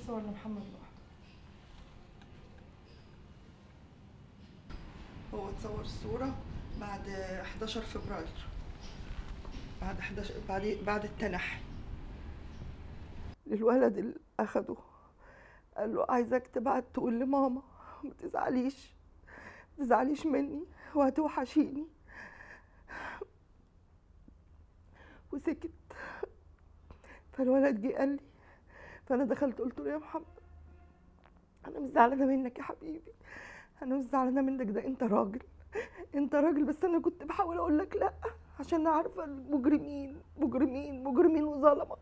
الصور لمحمد لوحده هو اتصور الصورة بعد 11 فبراير بعد 11 بعد بعد التنحي الولد اللي أخده قال له عايزك تبعت تقول لماما ما تزعليش ما تزعليش مني وهتوحشيني وسكت فالولد جه قال لي فانا دخلت قلت له يا محمد انا مش زعلانه منك يا حبيبي انا مش زعلانه منك ده انت راجل انت راجل بس انا كنت بحاول اقول لك لا عشان عارفه المجرمين مجرمين مجرمين وظلمه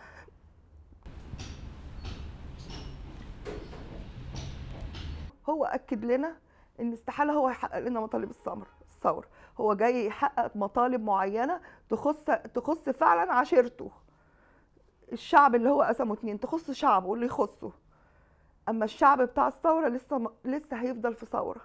هو اكد لنا ان استحاله هو يحقق لنا مطالب الثمر الثوره هو جاي يحقق مطالب معينه تخص تخص فعلا عشيرته الشعب اللي هو قسمه اتنين تخص شعبه واللي يخصه اما الشعب بتاع الثوره لسه لسه هيفضل في ثوره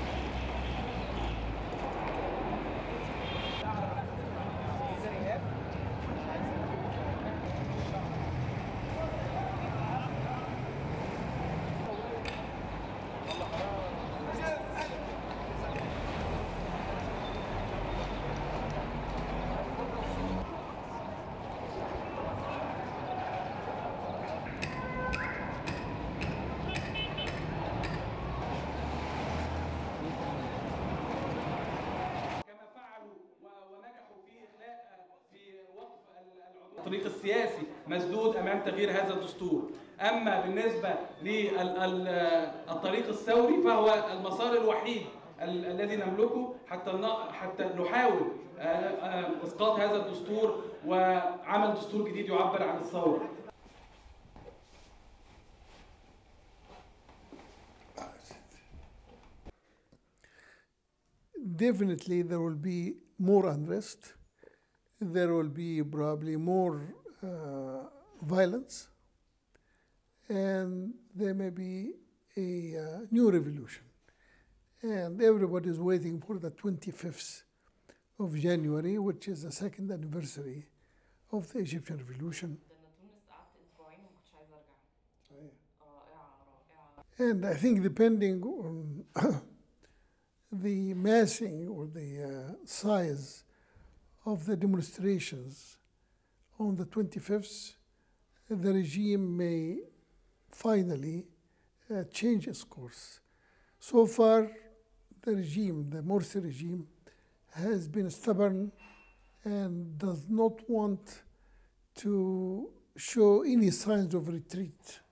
كما فعلوا و- ونجحوا في اخلاء في وقف ال- العدوان. الطريق السياسي مسدود امام تغيير هذا الدستور اما بالنسبه للطريق الثوري فهو المسار الوحيد ال- الذي نملكه حتى ن- حتى نحاول آه، آه، اسقاط هذا الدستور وعمل دستور جديد يعبر عن الثوره definitely there will be more unrest. There will be probably more uh, violence, and there may be a uh, new revolution. And everybody is waiting for the 25th of January, which is the second anniversary of the Egyptian Revolution. انا تونس قعدت اسبوعين وما كنتش عايزه ارجع رائعه رائعه And I think depending on the massing or the uh, size of the demonstrations on the 25th, the regime may finally uh, change its course. So far, the regime, the Morsi regime, has been stubborn and does not want to show any signs of retreat.